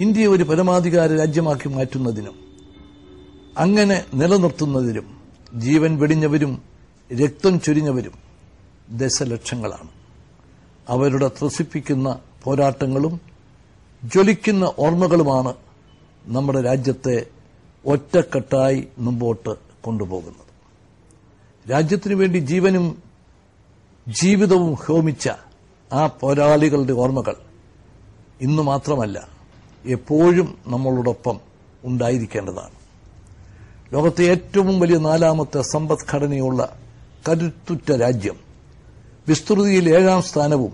ഇന്ത്യയെ ഒരു പരമാധികാര രാജ്യമാക്കി മാറ്റുന്നതിനും അങ്ങനെ നിലനിർത്തുന്നതിലും ജീവൻ വെടിഞ്ഞവരും രക്തം ചൊരിഞ്ഞവരും ദശലക്ഷങ്ങളാണ് അവരുടെ ത്രസിപ്പിക്കുന്ന പോരാട്ടങ്ങളും ജ്വലിക്കുന്ന ഓർമ്മകളുമാണ് നമ്മുടെ രാജ്യത്തെ ഒറ്റക്കെട്ടായി മുമ്പോട്ട് കൊണ്ടുപോകുന്നത് രാജ്യത്തിനു വേണ്ടി ജീവനും ജീവിതവും ഹോമിച്ച ആ പോരാളികളുടെ ഓർമ്മകൾ ഇന്നു മാത്രമല്ല എപ്പോഴും നമ്മളോടൊപ്പം ഉണ്ടായിരിക്കേണ്ടതാണ് ലോകത്തെ ഏറ്റവും വലിയ നാലാമത്തെ സമ്പദ്ഘടനയുള്ള കരുത്തുറ്റ രാജ്യം വിസ്തൃതിയിൽ ഏഴാം സ്ഥാനവും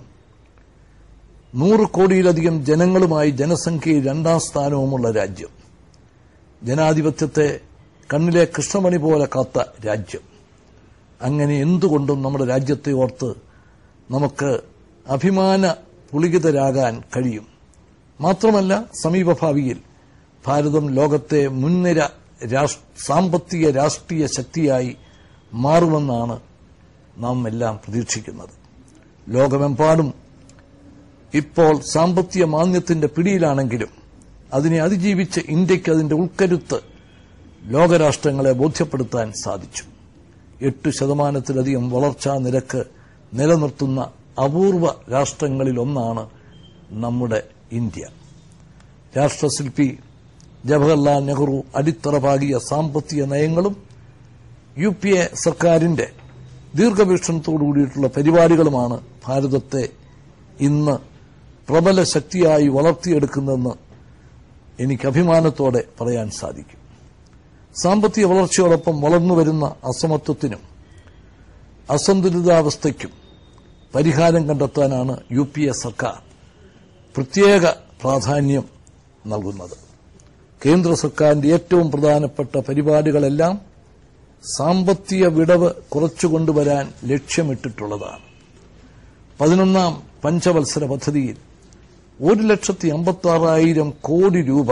നൂറ് കോടിയിലധികം ജനങ്ങളുമായി ജനസംഖ്യയിൽ രണ്ടാം സ്ഥാനവുമുള്ള രാജ്യം ജനാധിപത്യത്തെ കണ്ണിലെ കൃഷ്ണമണി പോലെ കാത്ത രാജ്യം അങ്ങനെ എന്തുകൊണ്ടും നമ്മുടെ രാജ്യത്തെ ഓർത്ത് നമുക്ക് അഭിമാന പുളികിതരാകാൻ കഴിയും മാത്രമല്ല സമീപഭാവിയിൽ ഭാരതം ലോകത്തെ മുൻനിര രാഷ്- സാമ്പത്തിക രാഷ്ട്രീയ ശക്തിയായി മാറുമെന്നാണ് നാം എല്ലാം പ്രതീക്ഷിക്കുന്നത് ലോകമെമ്പാടും ഇപ്പോൾ സാമ്പത്തിക മാന്ദ്യത്തിന്റെ പിടിയിലാണെങ്കിലും അതിനെ അതിജീവിച്ച് ഇന്ത്യക്ക് അതിന്റെ ഉൾക്കരുത്ത് ലോകരാഷ്ട്രങ്ങളെ ബോധ്യപ്പെടുത്താൻ സാധിച്ചു എട്ട് ശതമാനത്തിലധികം വളർച്ചാ നിരക്ക് നിലനിർത്തുന്ന അപൂർവ രാഷ്ട്രങ്ങളിലൊന്നാണ് നമ്മുടെ ഇന്ത്യ രാഷ്ട്രശില്പി ജവഹർലാൽ നെഹ്റു അടിത്തറ പാകിയ സാമ്പത്തിക നയങ്ങളും യു പി എ സർക്കാരിന്റെ ദീർഘവീക്ഷണത്തോടുകൂടിയിട്ടുള്ള പരിപാടികളുമാണ് ഭാരതത്തെ ഇന്ന് പ്രബല ശക്തിയായി വളർത്തിയെടുക്കുന്നതെന്ന് എനിക്ക് അഭിമാനത്തോടെ പറയാൻ സാധിക്കും സാമ്പത്തിക വളർച്ചയോടൊപ്പം വളർന്നുവരുന്ന അസമത്വത്തിനും അസന്തുലിതാവസ്ഥയ്ക്കും പരിഹാരം കണ്ടെത്താനാണ് യു പി എ സർക്കാർ പ്രത്യേക പ്രാധാന്യം നൽകുന്നത് കേന്ദ്ര സർക്കാരിന്റെ ഏറ്റവും പ്രധാനപ്പെട്ട പരിപാടികളെല്ലാം സാമ്പത്തിക വിടവ് കുറച്ചുകൊണ്ടുവരാൻ ലക്ഷ്യമിട്ടിട്ടുള്ളതാണ് പതിനൊന്നാം പഞ്ചവത്സര പദ്ധതിയിൽ ഒരു ലക്ഷത്തി അമ്പത്തി ആറായിരം കോടി രൂപ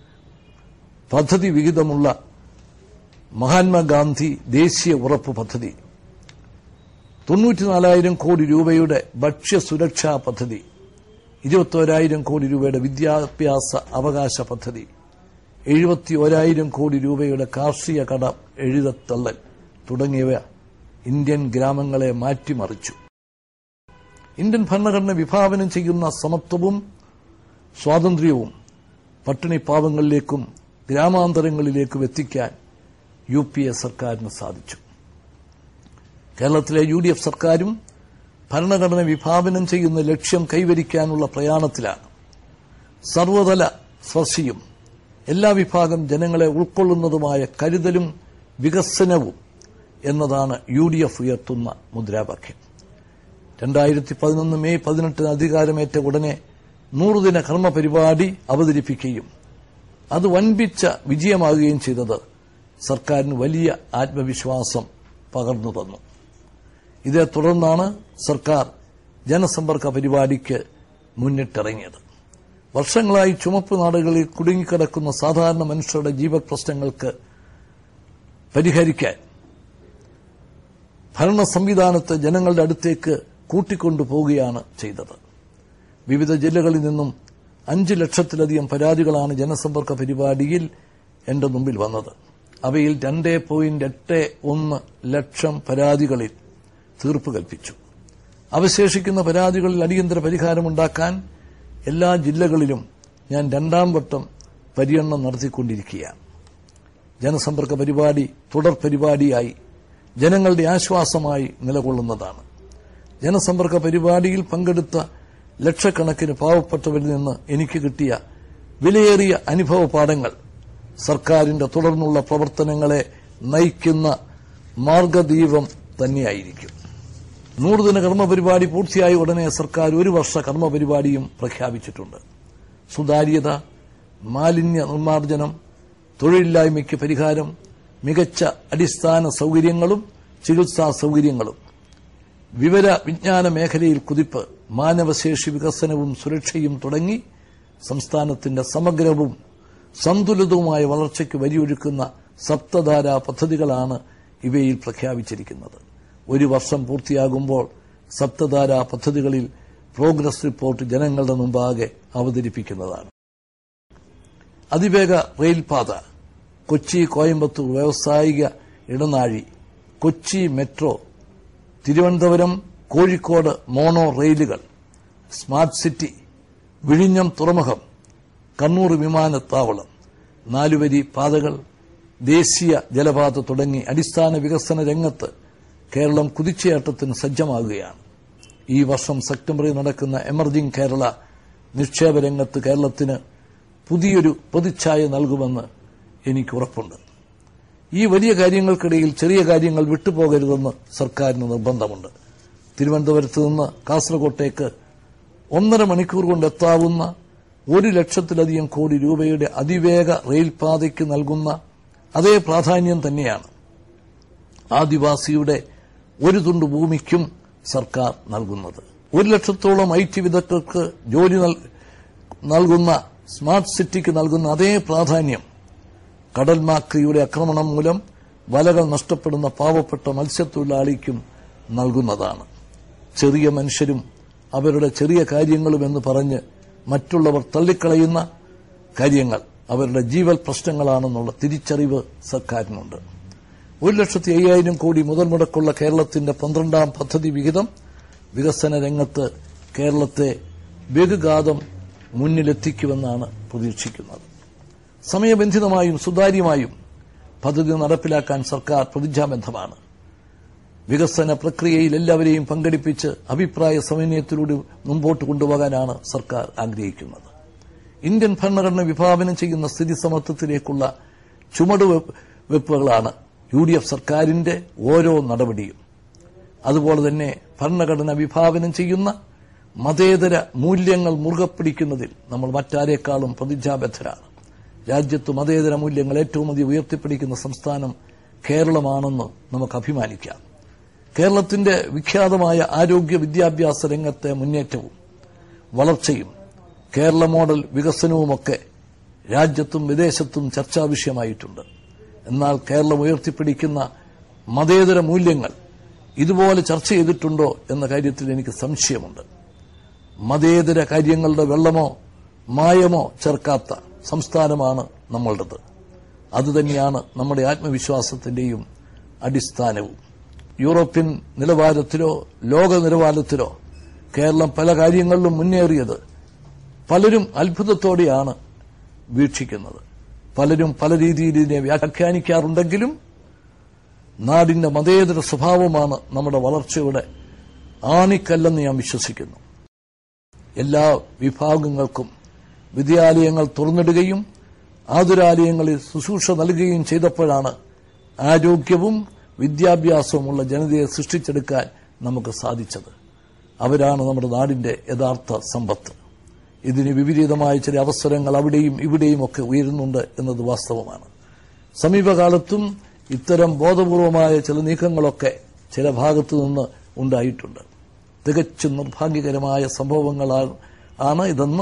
പദ്ധതി വിഹിതമുള്ള മഹാത്മാഗാന്ധി ദേശീയ ഉറപ്പ് പദ്ധതി തൊണ്ണൂറ്റിനാലായിരം കോടി രൂപയുടെ ഭക്ഷ്യസുരക്ഷാ പദ്ധതി ഇരുപത്തോരായിരം കോടി രൂപയുടെ വിദ്യാഭ്യാസ അവകാശ പദ്ധതി എഴുപത്തി ഒരായിരം കോടി രൂപയുടെ കാർഷിക കട എഴുതത്തള്ളൽ തുടങ്ങിയവ ഇന്ത്യൻ ഗ്രാമങ്ങളെ മാറ്റിമറിച്ചു ഇന്ത്യൻ ഭരണഘടന വിഭാവനം ചെയ്യുന്ന സമത്വവും സ്വാതന്ത്ര്യവും പട്ടിണി പാവങ്ങളിലേക്കും ഗ്രാമാന്തരങ്ങളിലേക്കും എത്തിക്കാൻ യു പി എ സർക്കാരിന് സാധിച്ചു കേരളത്തിലെ യു ഡി എഫ് സർക്കാരും ഭരണഘടന വിഭാവനം ചെയ്യുന്ന ലക്ഷ്യം കൈവരിക്കാനുള്ള പ്രയാണത്തിലാണ് സർവതല സ്പർശിയും എല്ലാ വിഭാഗം ജനങ്ങളെ ഉൾക്കൊള്ളുന്നതുമായ കരുതലും വികസനവും എന്നതാണ് യു ഡി എഫ് ഉയർത്തുന്ന മുദ്രാവാക്യം രണ്ടായിരത്തി പതിനൊന്ന് മെയ് പതിനെട്ടിന് അധികാരമേറ്റ ഉടനെ നൂറുദിന കർമ്മ പരിപാടി അവതരിപ്പിക്കുകയും അത് വൻപിച്ച വിജയമാകുകയും ചെയ്തത് സർക്കാരിന് വലിയ ആത്മവിശ്വാസം പകർന്നു തന്നു ഇതേ തുടർന്നാണ് സർക്കാർ ജനസമ്പർക്ക പരിപാടിക്ക് മുന്നിട്ടിറങ്ങിയത് വർഷങ്ങളായി ചുമപ്പ് നാടുകളിൽ കുടുങ്ങിക്കിടക്കുന്ന സാധാരണ മനുഷ്യരുടെ ജീവപ്രശ്നങ്ങൾക്ക് പരിഹരിക്കാൻ ഭരണ സംവിധാനത്തെ ജനങ്ങളുടെ അടുത്തേക്ക് കൂട്ടിക്കൊണ്ടുപോവുകയാണ് ചെയ്തത് വിവിധ ജില്ലകളിൽ നിന്നും അഞ്ച് ലക്ഷത്തിലധികം പരാതികളാണ് ജനസമ്പർക്ക പരിപാടിയിൽ എന്റെ മുമ്പിൽ വന്നത് അവയിൽ രണ്ട് പോയിന്റ് എട്ട് ഒന്ന് ലക്ഷം പരാതികളിൽ തീർപ്പ് കൽപ്പിച്ചു അവശേഷിക്കുന്ന പരാതികളിൽ അടിയന്തര പരിഹാരമുണ്ടാക്കാൻ എല്ലാ ജില്ലകളിലും ഞാൻ രണ്ടാം വട്ടം പര്യടനം നടത്തിക്കൊണ്ടിരിക്കുകയാണ് ജനസമ്പർക്ക പരിപാടി തുടർ പരിപാടിയായി ജനങ്ങളുടെ ആശ്വാസമായി നിലകൊള്ളുന്നതാണ് ജനസമ്പർക്ക പരിപാടിയിൽ പങ്കെടുത്ത ലക്ഷക്കണക്കിന് പാവപ്പെട്ടവരിൽ നിന്ന് എനിക്ക് കിട്ടിയ വിലയേറിയ അനുഭവ പാഠങ്ങൾ സർക്കാരിന്റെ തുടർന്നുള്ള പ്രവർത്തനങ്ങളെ നയിക്കുന്ന മാർഗദീപം തന്നെയായിരിക്കും നൂറുദിന കർമ്മ പരിപാടി പൂർത്തിയായ ഉടനെ സർക്കാർ ഒരു വർഷ കർമ്മ പരിപാടിയും പ്രഖ്യാപിച്ചിട്ടുണ്ട് സുതാര്യത മാലിന്യ നിർമ്മാർജ്ജനം തൊഴിലില്ലായ്മയ്ക്ക് പരിഹാരം മികച്ച അടിസ്ഥാന സൌകര്യങ്ങളും ചികിത്സാ സൌകര്യങ്ങളും വിവര വിജ്ഞാന മേഖലയിൽ കുതിപ്പ് മാനവശേഷി വികസനവും സുരക്ഷയും തുടങ്ങി സംസ്ഥാനത്തിന്റെ സമഗ്രവും സന്തുലിതവുമായ വളർച്ചയ്ക്ക് വരിയൊഴുക്കുന്ന സപ്തധാര പദ്ധതികളാണ് ഇവയിൽ പ്രഖ്യാപിച്ചിരിക്കുന്നത് ഒരു വർഷം പൂർത്തിയാകുമ്പോൾ സപ്തധാര പദ്ധതികളിൽ പ്രോഗ്രസ് റിപ്പോർട്ട് ജനങ്ങളുടെ മുമ്പാകെ അവതരിപ്പിക്കുന്നതാണ് അതിവേഗ റെയിൽപാത കൊച്ചി കോയമ്പത്തൂർ വ്യാവസായിക ഇടനാഴി കൊച്ചി മെട്രോ തിരുവനന്തപുരം കോഴിക്കോട് മോണോ റെയിലുകൾ സ്മാർട്ട് സിറ്റി വിഴിഞ്ഞം തുറമുഖം കണ്ണൂർ വിമാനത്താവളം നാലുവരി പാതകൾ ദേശീയ ജലപാത തുടങ്ങി അടിസ്ഥാന വികസന രംഗത്ത് കേരളം കുതിച്ചയാട്ടത്തിന് സജ്ജമാകുകയാണ് ഈ വർഷം സെപ്റ്റംബറിൽ നടക്കുന്ന എമർജിംഗ് കേരള നിക്ഷേപ രംഗത്ത് കേരളത്തിന് പുതിയൊരു പ്രതിച്ഛായ നൽകുമെന്ന് എനിക്ക് ഉറപ്പുണ്ട് ഈ വലിയ കാര്യങ്ങൾക്കിടയിൽ ചെറിയ കാര്യങ്ങൾ വിട്ടുപോകരുതെന്ന് സർക്കാരിന് നിർബന്ധമുണ്ട് തിരുവനന്തപുരത്ത് നിന്ന് കാസർകോട്ടേക്ക് ഒന്നര മണിക്കൂർ കൊണ്ട് എത്താവുന്ന ഒരു ലക്ഷത്തിലധികം കോടി രൂപയുടെ അതിവേഗ റെയിൽപാതയ്ക്ക് നൽകുന്ന അതേ പ്രാധാന്യം തന്നെയാണ് ആദിവാസിയുടെ ഒരു തുണ്ട് ഭൂമിക്കും സർക്കാർ നൽകുന്നത് ഒരു ലക്ഷത്തോളം ഐ ടി വിദഗ്ധർക്ക് ജോലി നൽ- നൽകുന്ന സ്മാർട്ട് സിറ്റിക്ക് നൽകുന്ന അതേ പ്രാധാന്യം കടൽമാക്രിയുടെ ആക്രമണം മൂലം വലകൾ നഷ്ടപ്പെടുന്ന പാവപ്പെട്ട മത്സ്യത്തൊഴിലാളിക്കും നൽകുന്നതാണ് ചെറിയ മനുഷ്യരും അവരുടെ ചെറിയ കാര്യങ്ങളും എന്ന് പറഞ്ഞ് മറ്റുള്ളവർ തള്ളിക്കളയുന്ന കാര്യങ്ങൾ അവരുടെ ജീവൽ പ്രശ്നങ്ങളാണെന്നുള്ള തിരിച്ചറിവ് സർക്കാരിനുണ്ട് ഒരു ലക്ഷത്തി അയ്യായിരം കോടി മുതൽ മുടക്കുള്ള കേരളത്തിന്റെ പന്ത്രണ്ടാം പദ്ധതി വിഹിതം വികസന രംഗത്ത് കേരളത്തെ ബഹുഘാതം മുന്നിലെത്തിക്കുമെന്നാണ് പ്രതീക്ഷിക്കുന്നത് സമയബന്ധിതമായും സുതാര്യമായും പദ്ധതി നടപ്പിലാക്കാൻ സർക്കാർ പ്രതിജ്ഞാബദ്ധമാണ് വികസന പ്രക്രിയയിൽ എല്ലാവരെയും പങ്കെടുപ്പിച്ച് അഭിപ്രായ സമന്വയത്തിലൂടെ മുമ്പോട്ട് കൊണ്ടുപോകാനാണ് സർക്കാർ ആഗ്രഹിക്കുന്നത് ഇന്ത്യൻ ഭരണഘടന വിഭാവനം ചെയ്യുന്ന സ്ഥിതി സമത്വത്തിലേക്കുള്ള ചുമടുവെപ്പുകളാണ് യു ഡി എഫ് സർക്കാരിന്റെ ഓരോ നടപടിയും അതുപോലെ തന്നെ ഭരണഘടന വിഭാവനം ചെയ്യുന്ന മതേതര മൂല്യങ്ങൾ മുറുകെ പിടിക്കുന്നതിൽ നമ്മൾ മറ്റാരേക്കാളും പ്രതിജ്ഞാബദ്ധരാണ് രാജ്യത്ത് മതേതര മൂല്യങ്ങൾ ഏറ്റവും അധികം ഉയർത്തിപ്പിടിക്കുന്ന സംസ്ഥാനം കേരളമാണെന്ന് നമുക്ക് അഭിമാനിക്കാം കേരളത്തിന്റെ വിഖ്യാതമായ ആരോഗ്യ വിദ്യാഭ്യാസ രംഗത്തെ മുന്നേറ്റവും വളർച്ചയും കേരള മോഡൽ വികസനവുമൊക്കെ രാജ്യത്തും വിദേശത്തും ചർച്ചാ വിഷയമായിട്ടുണ്ട് എന്നാൽ കേരളം ഉയർത്തിപ്പിടിക്കുന്ന മതേതര മൂല്യങ്ങൾ ഇതുപോലെ ചർച്ച ചെയ്തിട്ടുണ്ടോ എന്ന കാര്യത്തിൽ എനിക്ക് സംശയമുണ്ട് മതേതര കാര്യങ്ങളുടെ വെള്ളമോ മായമോ ചേർക്കാത്ത സംസ്ഥാനമാണ് നമ്മളുടേത് അതുതന്നെയാണ് നമ്മുടെ ആത്മവിശ്വാസത്തിന്റെയും അടിസ്ഥാനവും യൂറോപ്യൻ നിലവാരത്തിലോ ലോക നിലവാരത്തിലോ കേരളം പല കാര്യങ്ങളിലും മുന്നേറിയത് പലരും അത്ഭുതത്തോടെയാണ് വീക്ഷിക്കുന്നത് പലരും പല രീതിയിൽ ഇതിനെ വ്യാഖ്യാനിക്കാറുണ്ടെങ്കിലും നാടിന്റെ മതേതര സ്വഭാവമാണ് നമ്മുടെ വളർച്ചയുടെ ആണിക്കല്ലെന്ന് ഞാൻ വിശ്വസിക്കുന്നു എല്ലാ വിഭാഗങ്ങൾക്കും വിദ്യാലയങ്ങൾ തുറന്നിടുകയും ആതുരാലയങ്ങളിൽ ശുശ്രൂഷ നൽകുകയും ചെയ്തപ്പോഴാണ് ആരോഗ്യവും വിദ്യാഭ്യാസവുമുള്ള ജനതയെ സൃഷ്ടിച്ചെടുക്കാൻ നമുക്ക് സാധിച്ചത് അവരാണ് നമ്മുടെ നാടിന്റെ യഥാർത്ഥ സമ്പത്ത് ഇതിന് വിപരീതമായ ചില അവസരങ്ങൾ അവിടെയും ഇവിടെയും ഒക്കെ ഉയരുന്നുണ്ട് എന്നത് വാസ്തവമാണ് സമീപകാലത്തും ഇത്തരം ബോധപൂർവമായ ചില നീക്കങ്ങളൊക്കെ ചില ഭാഗത്തു നിന്ന് ഉണ്ടായിട്ടുണ്ട് തികച്ചും നിർഭാഗ്യകരമായ സംഭവങ്ങളാണ് ആണ് ഇതെന്ന്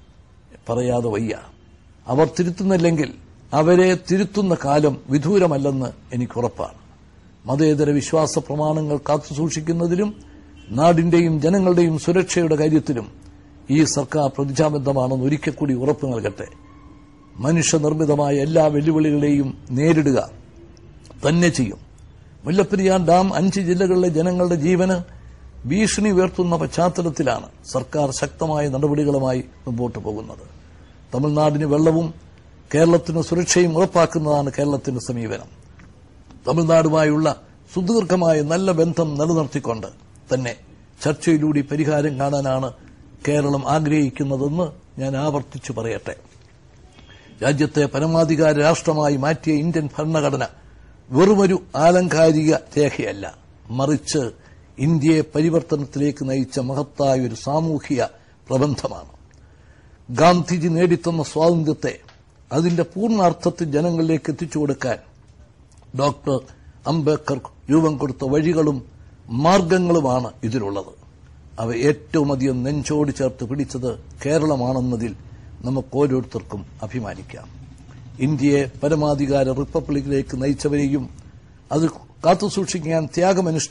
പറയാതെ വയ്യ അവർ തിരുത്തുന്നില്ലെങ്കിൽ അവരെ തിരുത്തുന്ന കാലം വിദൂരമല്ലെന്ന് എനിക്കുറപ്പാണ് മതേതര വിശ്വാസ പ്രമാണങ്ങൾ കാത്തുസൂക്ഷിക്കുന്നതിലും നാടിന്റെയും ജനങ്ങളുടെയും സുരക്ഷയുടെ കാര്യത്തിലും ഈ സർക്കാർ പ്രതിജ്ഞാബദ്ധമാണെന്ന് ഒരിക്കൽ കൂടി ഉറപ്പു നൽകട്ടെ മനുഷ്യനിർമ്മിതമായ എല്ലാ വെല്ലുവിളികളെയും നേരിടുക തന്നെ ചെയ്യും മുല്ലപ്പെരിയാർ ഡാം അഞ്ച് ജില്ലകളിലെ ജനങ്ങളുടെ ജീവന് ഭീഷണി ഉയർത്തുന്ന പശ്ചാത്തലത്തിലാണ് സർക്കാർ ശക്തമായ നടപടികളുമായി മുമ്പോട്ട് പോകുന്നത് തമിഴ്നാടിന് വെള്ളവും കേരളത്തിന് സുരക്ഷയും ഉറപ്പാക്കുന്നതാണ് കേരളത്തിന്റെ സമീപനം തമിഴ്നാടുമായുള്ള സുദീർഘമായ നല്ല ബന്ധം നിലനിർത്തിക്കൊണ്ട് തന്നെ ചർച്ചയിലൂടെ പരിഹാരം കാണാനാണ് കേരളം ആഗ്രഹിക്കുന്നതെന്ന് ഞാൻ ആവർത്തിച്ചു പറയട്ടെ രാജ്യത്തെ പരമാധികാര രാഷ്ട്രമായി മാറ്റിയ ഇന്ത്യൻ ഭരണഘടന വെറുമൊരു ആലങ്കാരിക രേഖയല്ല മറിച്ച് ഇന്ത്യയെ പരിവർത്തനത്തിലേക്ക് നയിച്ച മഹത്തായ ഒരു സാമൂഹിക പ്രബന്ധമാണ് ഗാന്ധിജി നേടിത്തന്ന സ്വാതന്ത്ര്യത്തെ അതിന്റെ പൂർണ്ണാർത്ഥത്തിൽ ജനങ്ങളിലേക്ക് എത്തിച്ചു കൊടുക്കാൻ ഡോക്ടർ അംബേദ്കർ രൂപം കൊടുത്ത വഴികളും മാർഗങ്ങളുമാണ് ഇതിലുള്ളത് അവ ഏറ്റവും അധികം നെഞ്ചോട് ചേർത്ത് പിടിച്ചത് കേരളമാണെന്നതിൽ നമുക്ക് ഓരോരുത്തർക്കും അഭിമാനിക്കാം ഇന്ത്യയെ പരമാധികാര റിപ്പബ്ലിക്കിലേക്ക് നയിച്ചവരെയും അത് കാത്തുസൂക്ഷിക്കാൻ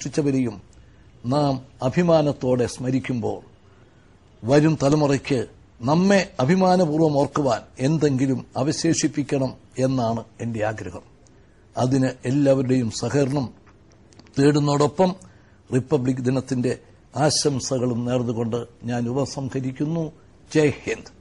ത്യാഗമനുഷ്ഠിച്ചവരെയും നാം അഭിമാനത്തോടെ സ്മരിക്കുമ്പോൾ വരും തലമുറയ്ക്ക് നമ്മെ അഭിമാനപൂർവ്വം ഓർക്കുവാൻ എന്തെങ്കിലും അവശേഷിപ്പിക്കണം എന്നാണ് എന്റെ ആഗ്രഹം അതിന് എല്ലാവരുടെയും സഹകരണം തേടുന്നതോടൊപ്പം റിപ്പബ്ലിക് ദിനത്തിന്റെ ആശംസകളും നേർന്നുകൊണ്ട് ഞാൻ ഉപസംഹരിക്കുന്നു ജയ് ഹിന്ദ്